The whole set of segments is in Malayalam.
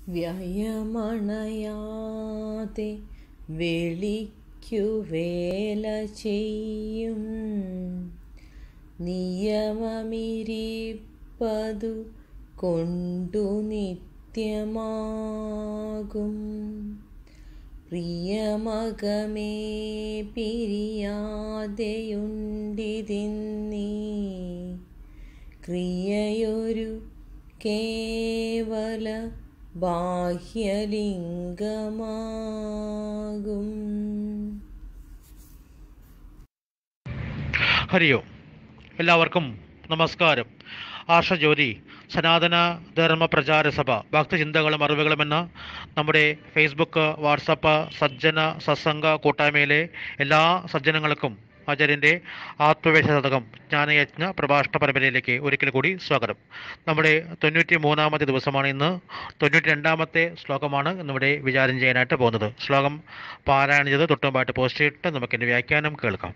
വ്യയമണയാതെ വെളിക്കു വേല ചെയ്യും നിയമമിരിപ്പതു കൊണ്ടു നിത്യമാകും പ്രിയമകമേ പിരിയാതെയുണ്ടിതിന്നീ ക്രിയയൊരു കേവല ബാഹ്യലിംഗമാകും ഹരി ഓം എല്ലാവർക്കും നമസ്കാരം ആർഷജ്യോതി സനാതന ധർമ്മ പ്രചാര സഭ ഭക്തചിന്തകളും അറിവുകളും എന്ന നമ്മുടെ ഫേസ്ബുക്ക് വാട്സപ്പ് സജ്ജന സത്സംഗ കൂട്ടായ്മയിലെ എല്ലാ സജ്ജനങ്ങൾക്കും ആചാര്യൻ്റെ ആത്മവേശ ശതകം ജ്ഞാനയജ്ഞ പ്രഭാഷണ പരമ്പരയിലേക്ക് ഒരിക്കൽ കൂടി സ്വാഗതം നമ്മുടെ തൊണ്ണൂറ്റി മൂന്നാമത്തെ ദിവസമാണ് ഇന്ന് തൊണ്ണൂറ്റി രണ്ടാമത്തെ ശ്ലോകമാണ് ഇന്നിവിടെ വിചാരം ചെയ്യാനായിട്ട് പോകുന്നത് ശ്ലോകം പാരായണം ചെയ്ത് തൊട്ടുമുമ്പായിട്ട് പോസ്റ്റ് ചെയ്തിട്ട് നമുക്കിൻ്റെ വ്യാഖ്യാനം കേൾക്കാം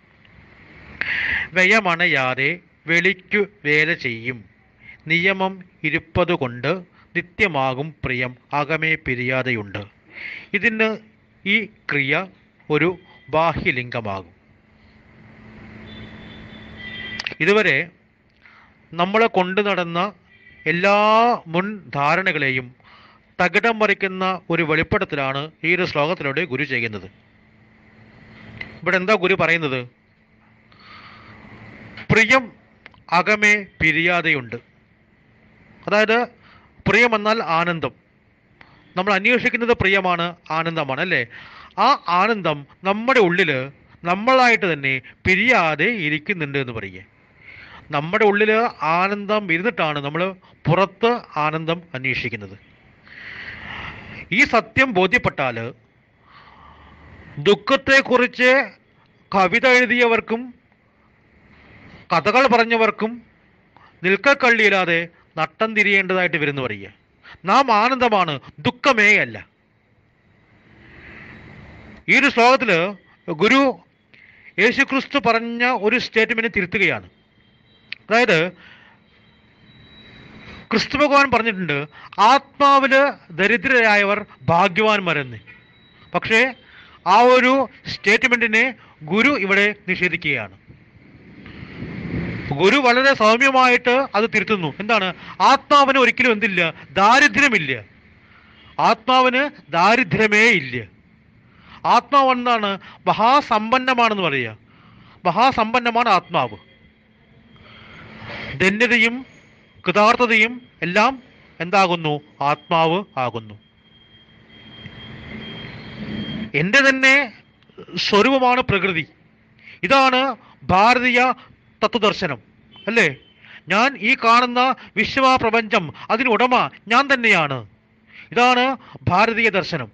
വ്യയമണയാതെ വെളിക്കു വേല ചെയ്യും നിയമം ഇരുപ്പതുകൊണ്ട് നിത്യമാകും പ്രിയം അകമേ പിരിയാതെയുണ്ട് ഇതിന് ഈ ക്രിയ ഒരു ബാഹ്യലിംഗമാകും ഇതുവരെ നമ്മളെ കൊണ്ടു നടന്ന എല്ലാ മുൻ ധാരണകളെയും തകിടം മറിക്കുന്ന ഒരു വെളിപ്പെടുത്തലാണ് ഈ ഒരു ശ്ലോകത്തിലൂടെ ഗുരു ചെയ്യുന്നത് ഇവിടെ എന്താ ഗുരു പറയുന്നത് പ്രിയം അകമേ പിരിയാതെയുണ്ട് അതായത് പ്രിയം എന്നാൽ ആനന്ദം നമ്മൾ അന്വേഷിക്കുന്നത് പ്രിയമാണ് ആനന്ദമാണ് അല്ലേ ആ ആനന്ദം നമ്മുടെ ഉള്ളിൽ നമ്മളായിട്ട് തന്നെ പിരിയാതെ ഇരിക്കുന്നുണ്ട് എന്ന് പറയുക നമ്മുടെ ഉള്ളിൽ ആനന്ദം ഇരുന്നിട്ടാണ് നമ്മൾ പുറത്ത് ആനന്ദം അന്വേഷിക്കുന്നത് ഈ സത്യം ബോധ്യപ്പെട്ടാൽ ദുഃഖത്തെക്കുറിച്ച് കവിത എഴുതിയവർക്കും കഥകൾ പറഞ്ഞവർക്കും നിൽക്കക്കള്ളിയില്ലാതെ നട്ടം തിരിയേണ്ടതായിട്ട് വരുന്നു പറയുക നാം ആനന്ദമാണ് ദുഃഖമേ അല്ല ഈ ഒരു ശ്ലോകത്തിൽ ഗുരു യേശുക്രിസ്തു പറഞ്ഞ ഒരു സ്റ്റേറ്റ്മെന്റ് തിരുത്തുകയാണ് അതായത് ക്രിസ്തു ഭഗവാൻ പറഞ്ഞിട്ടുണ്ട് ആത്മാവില് ദരിദ്രരായവർ ഭാഗ്യവാന്മാരെന്ന് പക്ഷേ ആ ഒരു സ്റ്റേറ്റ്മെന്റിനെ ഗുരു ഇവിടെ നിഷേധിക്കുകയാണ് ഗുരു വളരെ സൗമ്യമായിട്ട് അത് തിരുത്തുന്നു എന്താണ് ആത്മാവിന് ഒരിക്കലും എന്തില്ല ദാരിദ്ര്യമില്ല ആത്മാവിന് ദാരിദ്ര്യമേ ഇല്ല ആത്മാവ് എന്താണ് മഹാസമ്പന്നമാണെന്ന് പറയുക മഹാസമ്പന്നമാണ് ആത്മാവ് ധന്യതയും കൃതാർത്ഥതയും എല്ലാം എന്താകുന്നു ആത്മാവ് ആകുന്നു എൻ്റെ തന്നെ സ്വരൂപമാണ് പ്രകൃതി ഇതാണ് ഭാരതീയ തത്വദർശനം അല്ലേ ഞാൻ ഈ കാണുന്ന വിശ്വ പ്രപഞ്ചം അതിന് ഉടമ ഞാൻ തന്നെയാണ് ഇതാണ് ഭാരതീയ ദർശനം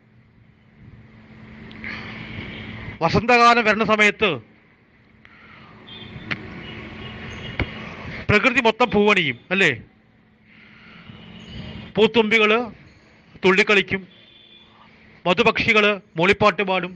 വസന്തകാലം വരുന്ന സമയത്ത് പ്രകൃതി മൊത്തം പൂവണിയും അല്ലേ പൂത്തുമ്പികൾ തുള്ളിക്കളിക്കും മധുപക്ഷികൾ മൂളിപ്പാട്ട് പാടും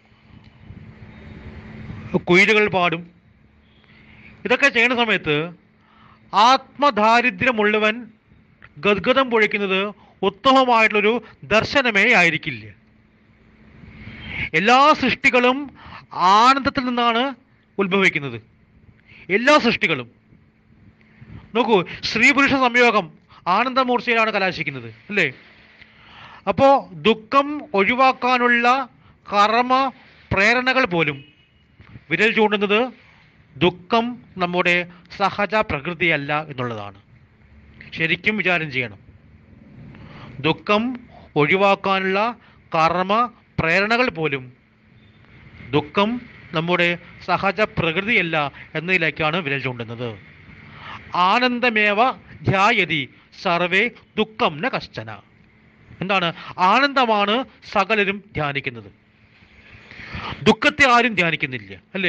കുയിലുകൾ പാടും ഇതൊക്കെ ചെയ്യുന്ന സമയത്ത് ആത്മദാരിദ്ര്യമുള്ളവൻ ഗദ്ഗതം പൊഴിക്കുന്നത് ഉത്തമമായിട്ടുള്ളൊരു ദർശനമേ ആയിരിക്കില്ല എല്ലാ സൃഷ്ടികളും ആനന്ദത്തിൽ നിന്നാണ് ഉത്ഭവിക്കുന്നത് എല്ലാ സൃഷ്ടികളും നോക്കൂ സ്ത്രീ പുരുഷ സംയോഗം ആനന്ദമൂർച്ചയിലാണ് കലാശിക്കുന്നത് അല്ലേ അപ്പോൾ ദുഃഖം ഒഴിവാക്കാനുള്ള കർമ്മ പ്രേരണകൾ പോലും വിരൽ ചൂണ്ടുന്നത് ദുഃഖം നമ്മുടെ സഹജ പ്രകൃതിയല്ല എന്നുള്ളതാണ് ശരിക്കും വിചാരം ചെയ്യണം ദുഃഖം ഒഴിവാക്കാനുള്ള കർമ്മ പ്രേരണകൾ പോലും ദുഃഖം നമ്മുടെ സഹജ പ്രകൃതിയല്ല എന്നതിലേക്കാണ് വിരൽ ചൂണ്ടുന്നത് ആനന്ദമേവ ധ്യായതി സർവേ ദുഃഖം ന കശ്ചന എന്താണ് ആനന്ദമാണ് സകലരും ധ്യാനിക്കുന്നത് ദുഃഖത്തെ ആരും ധ്യാനിക്കുന്നില്ല അല്ലേ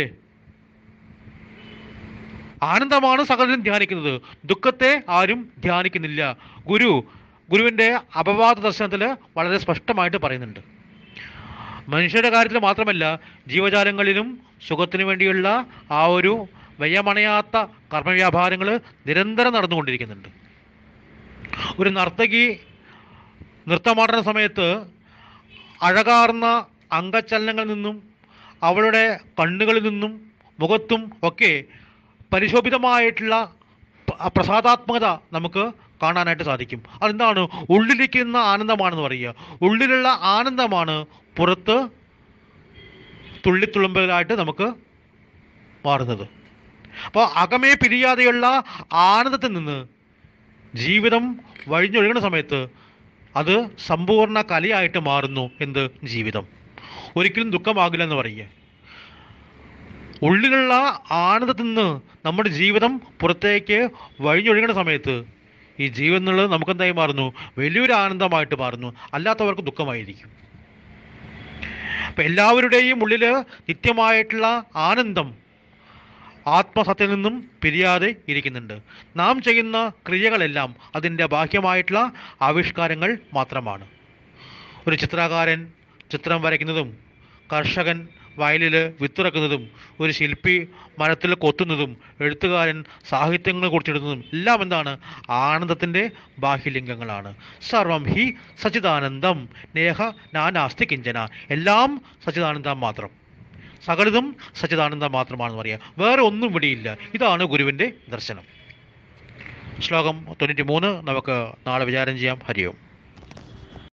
ആനന്ദമാണ് സകലരും ധ്യാനിക്കുന്നത് ദുഃഖത്തെ ആരും ധ്യാനിക്കുന്നില്ല ഗുരു ഗുരുവിൻ്റെ അപവാദ ദർശനത്തിൽ വളരെ സ്പഷ്ടമായിട്ട് പറയുന്നുണ്ട് മനുഷ്യരുടെ കാര്യത്തിൽ മാത്രമല്ല ജീവജാലങ്ങളിലും സുഖത്തിന് വേണ്ടിയുള്ള ആ ഒരു വ്യയമണയാത്ത കർമ്മവ്യാപാരങ്ങൾ നിരന്തരം നടന്നുകൊണ്ടിരിക്കുന്നുണ്ട് ഒരു നർത്തകി നൃത്തമാടുന്ന സമയത്ത് അഴകാർന്ന അംഗചലനങ്ങളിൽ നിന്നും അവളുടെ കണ്ണുകളിൽ നിന്നും മുഖത്തും ഒക്കെ പരിശോഭിതമായിട്ടുള്ള പ- പ്രസാദാത്മകത നമുക്ക് കാണാനായിട്ട് സാധിക്കും അതെന്താണ് ഉള്ളിലിരിക്കുന്ന ആനന്ദമാണെന്ന് പറയുക ഉള്ളിലുള്ള ആനന്ദമാണ് പുറത്ത് തുള്ളിത്തുളുമ്പലായിട്ട് നമുക്ക് മാറുന്നത് അപ്പോൾ അകമേ പിരിയാതെയുള്ള ആനന്ദത്തിൽ നിന്ന് ജീവിതം വഴിഞ്ഞൊഴുകുന്ന സമയത്ത് അത് സമ്പൂർണ്ണ കലയായിട്ട് മാറുന്നു എന്ത് ജീവിതം ഒരിക്കലും ദുഃഖമാകില്ല എന്ന് പറയുക ഉള്ളിലുള്ള ആനന്ദത്തിൽ നിന്ന് നമ്മുടെ ജീവിതം പുറത്തേക്ക് വഴിഞ്ഞൊഴുകുന്ന സമയത്ത് ഈ ജീവൻ എന്നുള്ളത് നമുക്കെന്തായി മാറുന്നു വലിയൊരു ആനന്ദമായിട്ട് മാറുന്നു അല്ലാത്തവർക്ക് ദുഃഖമായിരിക്കും അപ്പം എല്ലാവരുടെയും ഉള്ളിൽ നിത്യമായിട്ടുള്ള ആനന്ദം ആത്മസത്യത്തിൽ നിന്നും പിരിയാതെ ഇരിക്കുന്നുണ്ട് നാം ചെയ്യുന്ന ക്രിയകളെല്ലാം അതിൻ്റെ ബാഹ്യമായിട്ടുള്ള ആവിഷ്കാരങ്ങൾ മാത്രമാണ് ഒരു ചിത്രകാരൻ ചിത്രം വരയ്ക്കുന്നതും കർഷകൻ വയലിൽ വിത്തിറക്കുന്നതും ഒരു ശില്പി മരത്തിൽ കൊത്തുന്നതും എഴുത്തുകാരൻ സാഹിത്യങ്ങൾ കുറിച്ചിടുന്നതും എല്ലാം എന്താണ് ആനന്ദത്തിൻ്റെ ബാഹ്യലിംഗങ്ങളാണ് സർവം ഹി സച്ചിദാനന്ദം നേഹ നാനാസ്തി കിഞ്ചന എല്ലാം സച്ചിദാനന്ദം മാത്രം സകലതും സച്ചിദാനന്ദം മാത്രമാണെന്ന് പറയാം വേറെ ഒന്നും ഇവിടെയില്ല ഇതാണ് ഗുരുവിൻ്റെ ദർശനം ശ്ലോകം തൊണ്ണൂറ്റി മൂന്ന് നമുക്ക് നാളെ വിചാരം ചെയ്യാം ഹരിയോം